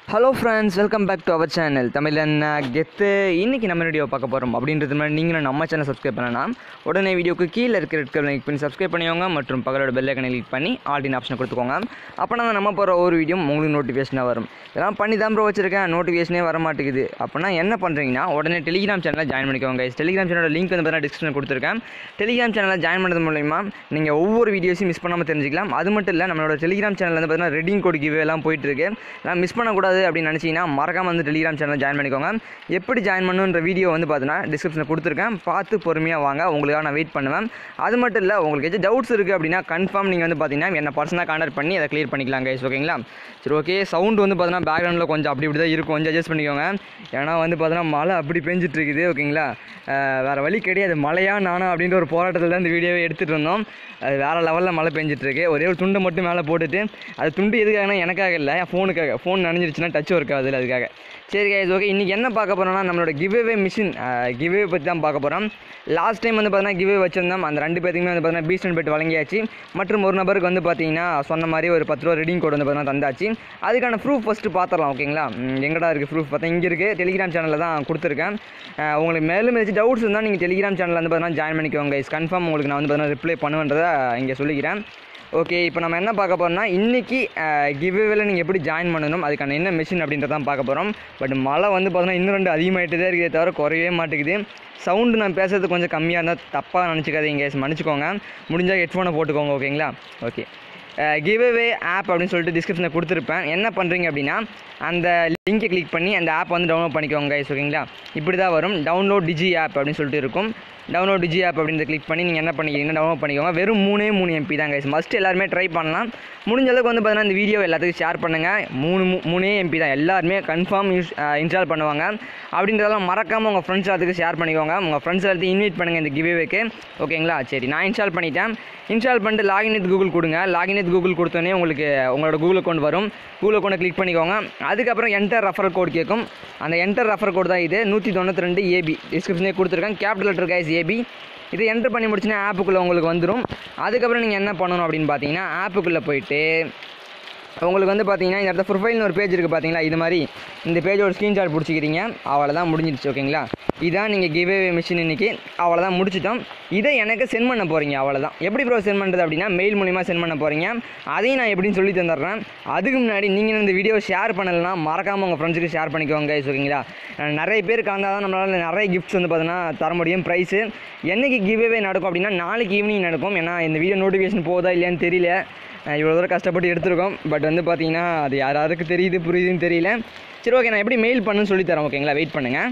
Hello friends welcome back to our channel Tamilan கெத்து இன்னைக்கு நம்ம வீடியோ பார்க்க போகிறோம் அப்படின்றது மாதிரி நீங்களும் நம்ம சேனல் சப்ஸ்கிரைப் பண்ணலாம் உடனே வீடியோக்கு கீழே இருக்கிற ரெட் கலர் கிளிக் பண்ணி சப்ஸ்கிரைப் பண்ணிக்கோங்க மற்றும் பக்கத்தோட பெல் ஐக்கனை கிளிக் பண்ணி ஆல்டின் ஆப்ஷனை கொடுத்துக்கோங்க அப்போனா தான் நம்ம போகிற ஒரு வீடியோ உங்களுக்கு நோட்டிஃபிகேஷனாக வரும் இதெல்லாம் பண்ணி தான் ப்ரோ வச்சிருக்கேன் நோட்டிஃபிகேஷனே வர மாட்டேங்குது அப்படின்னா என்ன பண்ணுறீங்கன்னா உடனே டெலிகிராம் சேனலில் ஜாயின் பண்ணிக்கோங்க guys. டெலிகிராம் சேனலோட லிங்க் வந்து பார்த்தீங்கன்னா டிஸ்கிரிப்ஷன் கொடுத்துருக்கேன் டெலிகிராம் சேனலில் ஜாயின் பண்ணது மூலயமா நீங்கள் ஒவ்வொரு வீடியோஸையும் மிஸ் பண்ணாமல் தெரிஞ்சிக்கலாம் அது மட்டும் இல்லை நம்மளோட டெலிகிராம் சேனல் வந்து பார்த்தீங்கன்னா ரெடிங் கோட் கிவே எல்லாம் போயிட்டு இருக்கு நான் மிஸ் பண்ணக்கூடாது அப்படின்னு நினச்சிங்கன்னா மறக்காம வந்து டெலிகிராம் சேனல் ஜாயின் பண்ணிக்கோங்க எப்படி ஜாயின் பண்ணுன்ற வீடியோ வந்து பார்த்தீங்கன்னா டிஸ்கிரிப்ஷனில் கொடுத்துருக்கேன் பார்த்து பொறுமையாக வாங்க உங்களுக்காக நான் வெயிட் பண்ணுவேன் அது மட்டும் இல்லை உங்களுக்கு ஏதாச்சும் டவுட்ஸ் இருக்குது அப்படின்னா கன்ஃபார்ம் நீங்கள் வந்து பார்த்தீங்கன்னா என்ன பர்சனாக கான்டாக்ட் பண்ணி அதை க்ளியர் பண்ணிக்கலாம் கைஸ் ஓகேங்களா சரி ஓகே சவுண்ட் வந்து பார்த்தீங்கன்னா பேக்ரவுண்டில் கொஞ்சம் அப்படி இப்படி தான் இருக்கும் கொஞ்சம் அட்ஜஸ்ட் பண்ணிக்கோங்க ஏன்னா வந்து பார்த்தீங்கன்னா மழை அப்படி பெஞ்சிட்டு இருக்குது ஓகேங்களா அஹ் வேற வழி கிடையாது மழையா நானா அப்படின்ற ஒரு போராட்டத்தில் தான் இந்த வீடியோவை எடுத்துகிட்டு இருந்தோம் அது வேறு லெவலில் மழை பெஞ்சிட்டு இருக்கு ஒரே ஒரு துண்டை மட்டும் மேலே போட்டுட்டு அது துண்டு எதுக்காகனா எனக்காக இல்லை என் ஃபோனுக்காக ஃபோன் நனைஞ்சிருச்சுன்னா டச் ஒர்க் ஆகுது அதுக்காக சரி கைஸ் ஓகே இன்றைக்கி என்ன பார்க்க போகிறோம்னா நம்மளோட கிவ்அவே மிஷின் கிவ்அவே பற்றி தான் பார்க்க போகிறோம் லாஸ்ட் டைம் வந்து பார்த்தீங்கன்னா கிவ்அவே வச்சிருந்தோம் அந்த ரெண்டு பேருக்குமே வந்து பார்த்தீங்கன்னா பீஸ்டன் பெட் வழங்கியாச்சு மற்றும் ஒரு நபருக்கு வந்து பார்த்தீங்கன்னா சொன்ன மாதிரி ஒரு பத்து ரூபா ரெடிங் கோட் வந்து பார்த்தீங்கன்னா தந்தாச்சு அதுக்கான ப்ரூஃப் ஃபஸ்ட்டு பார்த்துடலாம் ஓகேங்களா ம், எங்கடா இருக்குது ப்ரூஃப் பார்த்தா இங்கே இருக்குது டெலிகிராம் சேனலில் தான் கொடுத்துருக்கேன் அஹ், உங்களுக்கு மேலும் ஏதாச்சும் டவுட்ஸ் இருந்தால் நீங்கள் டெலிகிராம் சேனலில் வந்து பார்த்தீங்கன்னா ஜாயின் பண்ணிக்கோங்க கைஸ் கன்ஃபார்ம் உங்களுக்கு நான் வந்து பார்த்தீங்கன்னா ரிப்ளை பண்ணுவேன்றதை இங்கே சொல்லிக்கிறேன் ஓகே இப்போ நம்ம என்ன பார்க்க போகிறோம்னா இன்றைக்கி கிவ்வேல நீங்கள் எப்படி ஜாயின் பண்ணணும் அதுக்கான என்ன மிஷின் அப்படின்றதான் பார்க்க போகிறோம் பட் மழை வந்து பார்த்தீங்கன்னா இன்னும் ரெண்டு அதிகமாகிட்டு தான் இருக்கே தவிர குறையவே மாட்டேங்குது சவுண்டு நான் பேசுறது கொஞ்சம் கம்மியாக இருந்தால் தப்பாக நினச்சிக்காதீங்க மன்னிச்சுக்கோங்க முடிஞ்சால் ஹெட்ஃபோனை போட்டுக்கோங்க ஓகேங்களா ஓகே கிவ்அவே ஆப் அப்படின்னு சொல்லிட்டு டிஸ்கிரிப்ஷனில் கொடுத்துருப்பேன் என்ன பண்ணுறீங்க அப்படின்னா அந்த லிங்கை கிளிக் பண்ணி அந்த ஆப் வந்து டவுன்லோட் பண்ணிக்கோங்க guys ஓகேங்களா இப்படி தான் வரும் டவுன்லோட் டிஜி ஆப் அப்படின்னு சொல்லிட்டு இருக்கும் டவுன்லோட் டிஜி ஆப் அப்படின்றத கிளிக் பண்ணி நீங்கள் என்ன பண்ணிக்கிறீங்கன்னா டவுன்லோட் பண்ணிக்கோங்க வெறும் மூணே மூணு எம்பி தான் கைஸ் மஸ்ட் எல்லாருமே ட்ரை பண்ணலாம் முடிஞ்ச அளவுக்கு வந்து பார்த்தீங்கன்னா இந்த வீடியோ எல்லாத்துக்கும் ஷேர் பண்ணுங்கள் மூணு மூ- மூணே எம்பி தான் எல்லாருமே கன்ஃபார்ம் யூஸ் இன்ஸ்டால் பண்ணுவாங்க அப்படின்றதெல்லாம் மறக்காமல் உங்கள் ஃப்ரெண்ட்ஸ் எல்லாத்துக்கும் ஷேர் பண்ணிக்கோங்க உங்கள் ஃப்ரெண்ட்ஸ் எல்லாத்தையும் இன்வைட் பண்ணுங்கள் இந்த கிவ்வேக்கு ஓகேங்களா சரி நான் இன்ஸ்டால் பண்ணிட்டேன் இன்ஸ்டால் பண்ணிட்டு லாகின் வித் கூகுள் கொடுங்க லாகின் வித் கூகுள் கொடுத்தோன்னே உங்களுக்கு உங்களோட கூகுள் அக்கௌண்ட் வரும் கூகுள் அக்கௌண்ட்டை கிளிக் பண்ணிக்கோங்க அதுக்கப்புறம் என்டர் ரெஃபர் கோட் கேட்கும் அந்த என்டர் ரெஃபர் கோட் தான் இது நூற்றி தொண்ணூற்றி ரெண்டு ஏபி டிஸ்கிரிப்ஷனே கொடுத்துருக்கேன் கேபிட்டல் லெட்டர் கைஸ் ஏபி இதை என்டர் பண்ணி முடிச்சுன்னா ஆப்புக்குள்ளே உங்களுக்கு வந்துடும் அதுக்கப்புறம் நீங்கள் என்ன பண்ணணும் அப்படின்னு பார்த்தீங்கன்னா ஆப்புக்குள்ளே போயிட்டு உங்களுக்கு வந்து பார்த்தீங்கன்னா இந்த இடத்துல ப்ரொஃபைல்னு ஒரு பேஜ் இருக்குது பார்த்தீங்களா இது மாதிரி இந்த பேஜோட ஸ்க்ரீன்ஷாட் பிடிச்சிக்கிறீங்க அவ்வளோதான் முடிஞ்சிடுச்சு ஓகேங்களா இதான் நீங்கள் கிவ்வே மிஷின் இன்னைக்கு அவ்வளோதான் முடிச்சிட்டோம் இதை எனக்கு சென்ட் பண்ண போகிறீங்க அவ்வளோதான் எப்படி ப்ரோ சென்ட் பண்ணுறது அப்படின்னா மெயில் மூலிமா சென்ட் பண்ண போகிறீங்க அதையும் நான் எப்படின்னு சொல்லி தந்துடுறேன் அதுக்கு முன்னாடி நீங்கள் இந்த வீடியோ ஷேர் பண்ணலைன்னா மறக்காமல் உங்கள் ஃப்ரெண்ட்ஸுக்கு ஷேர் பண்ணிக்கோங்க guys, ஓகேங்களா அஹ் நிறைய பேர் கலந்தால் தான் நம்மளால் நிறைய கிஃப்ட்ஸ் வந்து பார்த்தீங்கன்னா தர முடியும் ப்ரைஸு என்னைக்கு கிவ்வே நடக்கும் அப்படின்னா நாளைக்கு ஈவினிங் நடக்கும் ஏன்னா இந்த வீடியோ நோட்டிஃபிகேஷன் போதா இல்லையான்னு தெரியல அஹ் இவ்வளோ தூரம் கஷ்டப்பட்டு எடுத்திருக்கோம் பட் வந்து பார்த்தீங்கன்னா அது யார் யாருக்கு தெரியுது புரியுதுன்னு தெரியல சரி ஓகே நான் எப்படி மெயில் பண்ணுன்னு சொல்லி தரேன் ஓகேங்களா வெயிட் பண்ணுங்கள்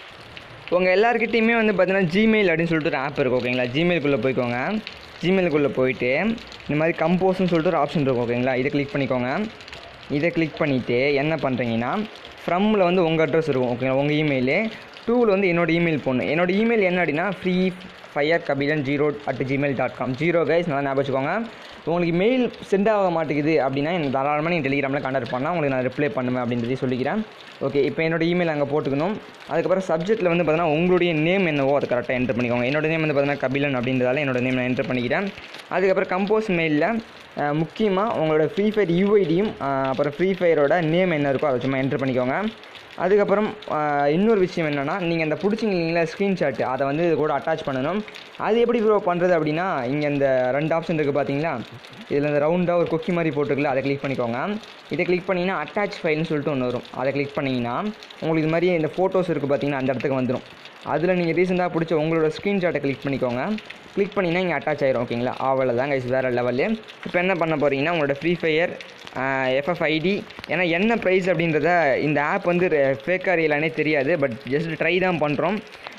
உங்கள் எல்லாருக்கிட்டையுமே வந்து பார்த்தீங்கன்னா ஜிமெயில் அப்படின்னு சொல்லிட்டு ஒரு ஆப் இருக்கும் ஓகேங்களா ஜிமெயிலுக்குள்ளே போய்க்கோங்க ஜிமெயிலுக்குள்ளே போயிட்டு இந்த மாதிரி கம்போஸ்னு சொல்லிட்டு ஒரு ஆப்ஷன் இருக்கும் ஓகேங்களா இதை கிளிக் பண்ணிக்கோங்க இதை கிளிக் பண்ணிவிட்டு என்ன பண்ணுறீங்கன்னா ஃப்ரம்மில் வந்து உங்கள் அட்ரஸ் இருக்கும் ஓகேங்களா உங்கள் இமெயிலு டூவில் வந்து என்னோட இமெயில் போடணும் என்னோட இமெயில் என்ன அப்படின்னா free fire Kabilan zero at Gmail dot com zero guys நல்லா ஞாபகம் வச்சுக்கோங்க உங்களுக்கு மெயில் சென்ட் ஆக மாட்டேங்குது அப்படின்னா எனக்கு தாராளமாக நீங்கள் டெலிகிராமில் கான்டாக்ட் பண்ணால் உங்களுக்கு நான் ரிப்ளை பண்ணுவேன் அப்படின்றதையும் சொல்லிக்கிறேன் ஓகே இப்போ என்னோட இமெயில் அங்கே போட்டுக்கணும் அதுக்கப்புறம் சப்ஜெக்ட்டில் வந்து பார்த்தீங்கன்னா உங்களுடைய நேம் என்னவோ அது கரெக்டாக என்டர் பண்ணிக்கோங்க என்னோட நேம் வந்து பார்த்தீங்கன்னா கபிலன் அப்படின்றதால என்னோட நேம் நான் என்டர் பண்ணிக்கிறேன் அதுக்கப்புறம் கம்போஸ் மெயிலில் முக்கியமாக உங்களோட ஃப்ரீ ஃபயர் யூஐடியும் அப்புறம் ஃப்ரீ ஃபயரோட நேம் என்ன இருக்கோ அதை சும்மா என்டர் பண்ணிக்கோங்க அதுக்கப்புறம் ஆஹ், இன்னொரு விஷயம் என்னென்னா நீங்கள் அந்த பிடிச்சிங்களா ஸ்க்ரீன்ஷாட் அதை வந்து இது கூட அட்டாச் பண்ணணும் அது எப்படி ப்ரோ பண்ணுறது அப்படின்னா இங்கே இந்த ரெண்டு ஆப்ஷன் இருக்குது பார்த்தீங்களா இதில் இந்த ரவுண்டாக ஒரு கொக்கி மாதிரி போட்டுருக்குல்ல அதை கிளிக் பண்ணிக்கோங்க இதை கிளிக் பண்ணிங்கன்னா அட்டாச் ஃபைல்னு சொல்லிட்டு ஒன்று வரும் அதை கிளிக் பண்ணிங்கன்னா உங்களுக்கு இது மாதிரி இந்த ஃபோட்டோஸ் இருக்குது பார்த்தீங்கன்னா அந்த இடத்துக்கு வந்துடும் அதில் நீங்கள் ரீசெண்டாக பிடிச்ச உங்களோட ஸ்க்ரீன்ஷாட்டை கிளிக் பண்ணிக்கோங்க கிளிக் பண்ணிங்கன்னா இங்கே அட்டாச் ஆயிரும் ஓகேங்களா அவ்வளோதான் கைஸ் வேறு லெவலு இப்போ என்ன பண்ண போகிறீங்கன்னா உங்களோட ஃப்ரீ ஃபயர் எஃப்எஃப்ஐடி ஏன்னா என்ன ப்ரைஸ் அப்படின்றத இந்த ஆப் வந்து ஃபேக்காக ரியலானே தெரியாது பட் ஜஸ்ட் ட்ரை தான் பண்ணுறோம்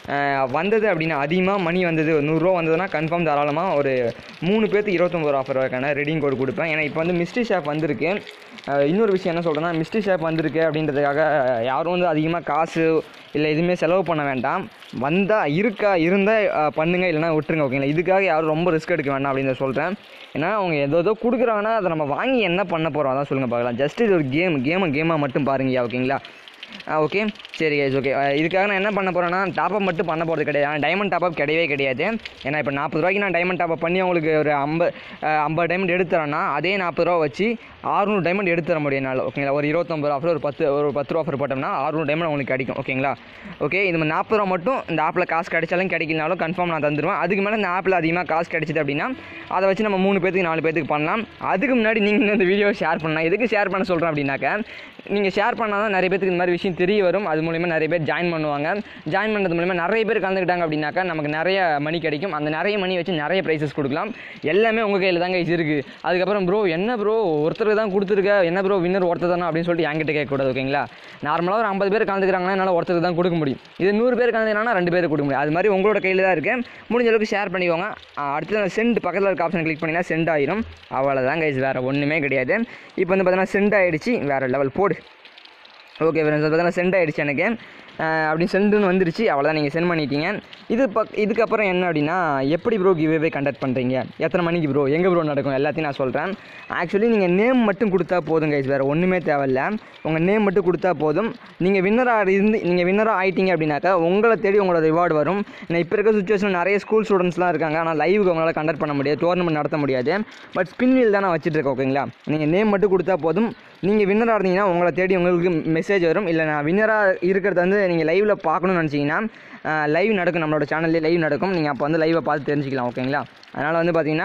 வந்தது அப்படின்னா அதிகமாக மணி வந்தது ஒரு நூறுரூவா வந்ததுன்னா கன்ஃபார்ம் தாராளமாக ஒரு மூணு பேர்த்துக்கு இருபத்தொம்பது ஆஃபர் வரைக்கான ரெடிங் கோட் கொடுப்பேன் ஏன்னா இப்போ வந்து மிஸ்ட்ரி ஷாப் வந்திருக்கு அஹ் இன்னொரு விஷயம் என்ன சொல்கிறேன்னா மிஸ்ட்ரி ஷாப் வந்திருக்கு அப்படின்றதுக்காக யாரும் வந்து அதிகமாக காசு இல்லை எதுவுமே செலவு பண்ண வேண்டாம் வந்தால் இருக்கா இருந்தால் பண்ணுங்க இல்லைனா விட்டுருங்க ஓகேங்களா இதுக்காக யாரும் ரொம்ப ரிஸ்க் எடுக்க வேண்டாம் அப்படின்னு சொல்கிறேன் ஏன்னா அவங்க ஏதோ ஏதோ கொடுக்குறாங்கன்னா அதை நம்ம வாங்கி என்ன பண்ண போகிறோம் அதான் சொல்லுங்கள் பார்க்கலாம் ஜஸ்ட் இது ஒரு கேம் கேமை கேமாக மட்டும் பாருங்கய்யா ஓகேங்களா ஓகே சரி கைஸ் ஓகே இதுக்காக நான் என்ன பண்ண போகிறேன்னா டாப்அப் மட்டும் பண்ண போகிறது கிடையாது டைமண்ட் டாப்அப் கிடையவே கிடையாது ஏன்னா இப்போ நாற்பது ரூபாய்க்கு நான் டைமண்ட் டாப்அப் பண்ணி உங்களுக்கு ஒரு ஐம்பது ஐம்பது டைமண்ட் எடுத்துறேன்னா அதே நாற்பது ரூபா வச்சு ஆறுநூறு டைமண்ட் எடுத்து தர முடியும் என்னால் ஓகேங்களா ஒரு இருபத்தொம்பது ரூபா offer, ஒரு பத்து ஒரு பத்து ரூபா ஆஃபர் போட்டோம்னா ஆறுநூறு டைமண்ட் உங்களுக்கு கிடைக்கும் ஓகேங்களா ஓகே இந்த மாதிரி நாற்பது ரூபா மட்டும் இந்த ஆப்பில் காசு கிடைச்சாலும் கிடைக்கலனாலும் கன்ஃபார்ம் நான் தந்துடுவேன் அதுக்கு மேலே இந்த ஆப்பில் அதிகமாக காசு கிடைச்சிது அப்படின்னா அதை வச்சு நம்ம மூணு பேத்துக்கு நாலு பேத்துக்கு பண்ணலாம் அதுக்கு முன்னாடி நீங்கள் இந்த வீடியோ ஷேர் பண்ணலாம் எதுக்கு ஷேர் பண்ண சொல்கிறேன் அப்படின்னாக்க நீங்கள் ஷேர் பண்ணால் தான் நிறைய பேருக்கு இந்த மாதிரி விஷயம் தெரிய வரும் அது மூலிமா நிறைய பேர் ஜாயின் பண்ணுவாங்க ஜாயின் பண்ணுறது மூலிமா நிறைய பேர் கலந்துக்கிட்டாங்க அப்படின்னாக்கா நமக்கு நிறைய மணி கிடைக்கும் அந்த நிறைய மணி வச்சு நிறைய ப்ரைஸஸ் கொடுக்கலாம் எல்லாமே உங்கள் கையில் தாங்க இருக்குது அதுக்கப்புறம் ப்ரோ என்ன ப்ரோ ஒருத்தருக்கு தான் கொடுத்துருக்க என்ன ப்ரோ வின்னர் ஒருத்தர் தானே அப்படின்னு சொல்லிட்டு என்கிட்ட கேட்கக்கூடாது ஓகேங்களா நார்மலாக ஒரு ஐம்பது பேர் கலந்துக்கிறாங்கன்னா என்னால் ஒருத்தருக்கு தான் கொடுக்க முடியும் இது நூறு பேர் கலந்துக்கிறாங்கன்னா ரெண்டு பேருக்கு கொடுக்க முடியும் அது மாதிரி உங்களோட கையில் தான் இருக்குது முடிஞ்ச அளவுக்கு ஷேர் பண்ணிக்கோங்க ஆ, அடுத்து சென்ட் பக்கத்தில் இருக்க ஆப்ஷன் கிளிக் பண்ணிங்கன்னா சென்ட் ஆயிரும் அவ்வளோதான் கைஸ் வேறு ஒன்றுமே கிடையாது இப்போ வந்து பார்த்தீங்கன்னா சென்ட் ஆயிடுச்சு வேறு லெவல் போடு ஓகே ஃப்ரெண்ட்ஸ் பார்த்தீங்கன்னா சென்ட் ஆகிடுச்சு எனக்கு அஹ் அப்படி சென்டுன்னு வந்துருச்சு அவ்வளோதான் நீங்கள் சென்ட் பண்ணிட்டீங்க இது பக் இதுக்கப்புறம் என்ன அப்படின்னா எப்படி ப்ரோ கிவ்வே கண்டக்ட் பண்ணுறீங்க எத்தனை மணிக்கு ப்ரோ எங்கே ப்ரோ நடக்கும் எல்லாத்தையும் நான் சொல்கிறேன் ஆக்சுவலி நீங்கள் நேம் மட்டும் கொடுத்தா போதும் கைஸ் வேறு ஒன்றுமே தேவையில்ல உங்கள் நேம் மட்டும் கொடுத்தா போதும் நீங்கள் வின்னராக இருந்து நீங்கள் வின்னராக ஆயிட்டீங்க அப்படின்னாக்கா உங்களை தேடி உங்களோட ரிவார்டு வரும் நான் இப்போ இருக்க சுச்சுவேஷன் நிறைய ஸ்கூல் ஸ்டூடெண்ட்ஸ்லாம் இருக்காங்க ஆனால் லைவுக்கு அவங்களால கண்டக்ட் பண்ண முடியாது டோர்னமெண்ட் நடத்த முடியாது பட் ஸ்பின் வீல் தான் நான் வச்சுட்டு இருக்கேன் ஓகேங்களா நீங்கள் நேம் மட்டும் கொடுத்தா போதும் நீங்கள் வின்னராக இருந்தீங்கன்னா உங்களை தேடி உங்களுக்கு மெசேஜ் வரும் இல்லை நான் வின்னராக இருக்கிறத வந்து நீங்கள் லைவில் பார்க்கணும்னு நினச்சிங்கன்னா லைவ் நடக்கும் நம்மளோட சேனல்லே லைவ் நடக்கும் நீங்கள் அப்போ வந்து லைவை பார்த்து தெரிஞ்சுக்கலாம் ஓகேங்களா அதனால் வந்து பார்த்தீங்கன்னா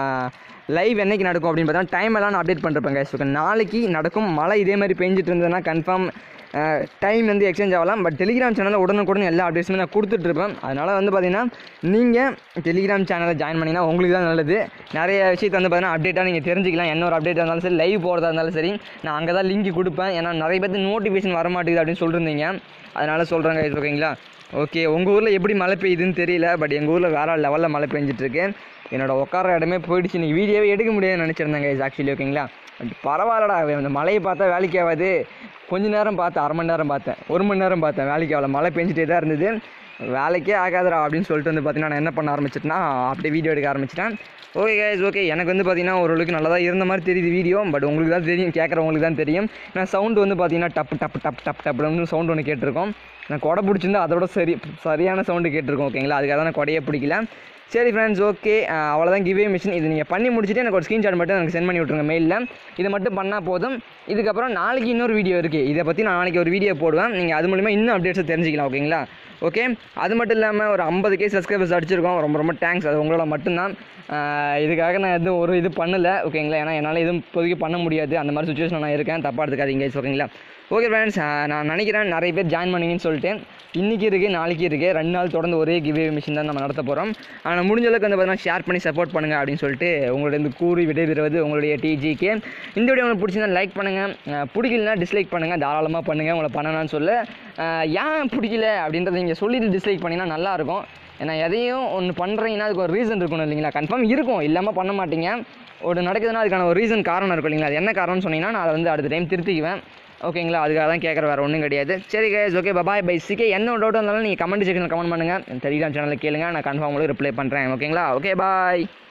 லைவ் என்னைக்கு நடக்கும் அப்படின்னு பார்த்தா டைம் எல்லாம் நான் அப்டேட் பண்ணிருப்பேன் guys. ஓகே நாளைக்கு நடக்கும் மழை இதே மாதிரி பெஞ்சிட்டு இருந்ததுன்னா கன்ஃபார்ம் டைம் வந்து எக்ஸ்சேஞ்ச் ஆகலாம் பட் டெலிகிராம் சேனலில் உடனுக்குடன் எல்லா அப்டேட்ஸுமே நான் கொடுத்துட்ருப்பேன் அதனால் வந்து பார்த்தீங்கன்னா நீங்கள் டெலிகிராம் சேனலில் ஜாயின் பண்ணிங்கன்னா உங்களுக்கு தான் நல்லது நிறைய விஷயத்தை வந்து பார்த்தீங்கன்னா அப்டேட்டாக நீங்கள் தெரிஞ்சுக்கலாம் என்ன ஒரு அப்டேட் இருந்தாலும் சரி லைவ் போகிறதா இருந்தாலும் சரி நான் அங்கே தான் லிங்க் கொடுப்பேன் ஏன்னா நிறைய பேருக்கு நோட்டிஃபிகேஷன் வர மாட்டேங்குது அப்படின்னு சொல்லியிருந்தீங்க அதனால் சொல்கிறேன் guys, ஓகேங்களா ஓகே உங்கள் ஊரில் எப்படி மழை பெய்யுதுன்னு தெரியல பட் எங்கள் ஊரில் வேறு லெவலில் மழை பெஞ்சிட்ருக்கு என்னோட உட்கார இடமே போயிடுச்சு நீ வீடியோவே எடுக்க முடியாதுன்னு நினச்சிருந்தேன் guys ஆக்சுவலி ஓகேங்களா பட் பரவாயில்லடா அந்த மழையை பார்த்தா வேலைக்கு ஆகாது கொஞ்ச நேரம் பார்த்தேன் அரை மணி நேரம் பார்த்தேன் ஒரு மணி நேரம் பார்த்தேன் வேலைக்கு ஆகல மழை பெஞ்சிட்டே தான் இருந்தது வேலைக்கே ஆகாதுடா அப்படின்னு சொல்லிட்டு வந்து பார்த்தீங்கன்னா நான் என்ன பண்ண ஆரம்பிச்சிட்டேன்னா அப்படியே வீடியோ எடுக்க ஆரம்பிச்சிட்டேன் ஓகே guys ஓகே எனக்கு வந்து பார்த்தீங்கன்னா ஓரளவுக்கு நல்லா தான் இருந்த மாதிரி தெரியுது வீடியோ பட் உங்களுக்கு தான் தெரியும் கேட்குறவங்களுக்கு தான் தெரியும் நான் சவுண்டு வந்து பார்த்தீங்கன்னா டப்பு டப்பு டப் டப் டப்புன்னு சவுண்ட் ஒன்று கேட்டிருக்கோம் நான் கொடை பிடிச்சிருந்தா அதோட சரி சரியான சவுண்டு கேட்டிருக்கோம் ஓகேங்களா அதுக்காக தான் நான் கொடையே பிடிக்கல சரி ஃப்ரெண்ட்ஸ் ஓகே அவ்வளோதான் கிவே மிஷின் இது நீங்கள் பண்ணி முடிச்சுட்டு எனக்கு ஒரு ஸ்க்ரீன்ஷாட் மட்டும் எனக்கு சென்ட் பண்ணி விட்ருங்க மெயிலில் இதை மட்டும் பண்ணால் போதும் இதுக்கப்புறம் நாளைக்கு இன்னொரு வீடியோ இருக்குது இதை பற்றி நான் நாளைக்கு ஒரு வீடியோ போடுவேன் நீங்கள் அது மூலிமா இன்னும் அப்டேட்ஸை தெரிஞ்சுக்கலாம் ஓகேங்களா ஓகே அது மட்டும் இல்லாமல் ஒரு ஐம்பது கே சப்ஸ்கிரைபர்ஸ் அடிச்சிருக்கோம் ரொம்ப ரொம்ப தேங்க்ஸ் அது உங்களோட மட்டும்தான் ஆஹ் இதுக்காக நான் எதுவும் ஒரு இது பண்ணலை ஓகேங்களா ஏன்னா என்னால் எதுவும் இப்போதைக்கு பண்ண முடியாது அந்த மாதிரி சுச்சுவேஷன் நான் இருக்கேன் தப்பாக எடுத்துக்காதீங்க guys, ஓகேங்களா ஓகே ஃப்ரெண்ட்ஸ் நான் நினைக்கிறேன் நிறைய பேர் ஜாயின் பண்ணீங்கன்னு சொல்லிட்டு இன்றைக்கி இருக்குது நாளைக்கு இருக்குது ரெண்டு நாள் தொடர்ந்து ஒரே கிவே மிஷின் தான் நம்ம நடத்த போகிறோம் ஆனால் முடிஞ்ச அளவுக்கு வந்து பார்த்தீங்கன்னா ஷேர் பண்ணி சப்போர்ட் பண்ணுங்கள் அப்படின்னு சொல்லிட்டு உங்களுடைய இந்த கூறி விடைபெறுவது உங்களுடைய டிஜிக்கு இந்த வீடியோ உங்களுக்கு பிடிச்சிருந்தா லைக் பண்ணுங்கள் பிடிக்கலனா டிஸ்லைக் பண்ணுங்கள் தாராளமாக பண்ணுங்கள் உங்களை பண்ணணும்னு சொல்ல அஹ் ஏன் பிடிக்கல அப்படின்றத நீங்கள் சொல்லிட்டு டிஸ்லைக் பண்ணிங்கன்னா நல்லாயிருக்கும் ஏன்னா எதையும் ஒன்று பண்ணுறீங்கன்னா அதுக்கு ஒரு ரீசன் இருக்கணும் இல்லைங்களா கன்ஃபார்ம் இருக்கும் இல்லாமல் பண்ண மாட்டீங்க ஒரு நடக்குதுன்னா அதுக்கான ஒரு ரீசன் காரணம் இருக்கும் இல்லைங்களா அது என்ன காரணம்னு சொன்னீங்கன்னா நான் அதை வந்து அடுத்த டைம் திருத்திக்குவேன் ஓகேங்களா அதுக்காக தான் கேட்குற வேறு ஒன்றும் கிடையாது சரி கைஸ் ஓகே பாய் பை சிக்கே என்ன டவுட் இருந்தாலும் நீங்கள் கமெண்ட் செக்ஷனில் கமெண்ட் பண்ணுங்கள் டெலிகிராம் சேனலில் கேளுங்க நான் கன்ஃபார்ம் உங்களுக்கு ரிப்ளை பண்ணுறேன் ஓகேங்களா ஓகே பாய்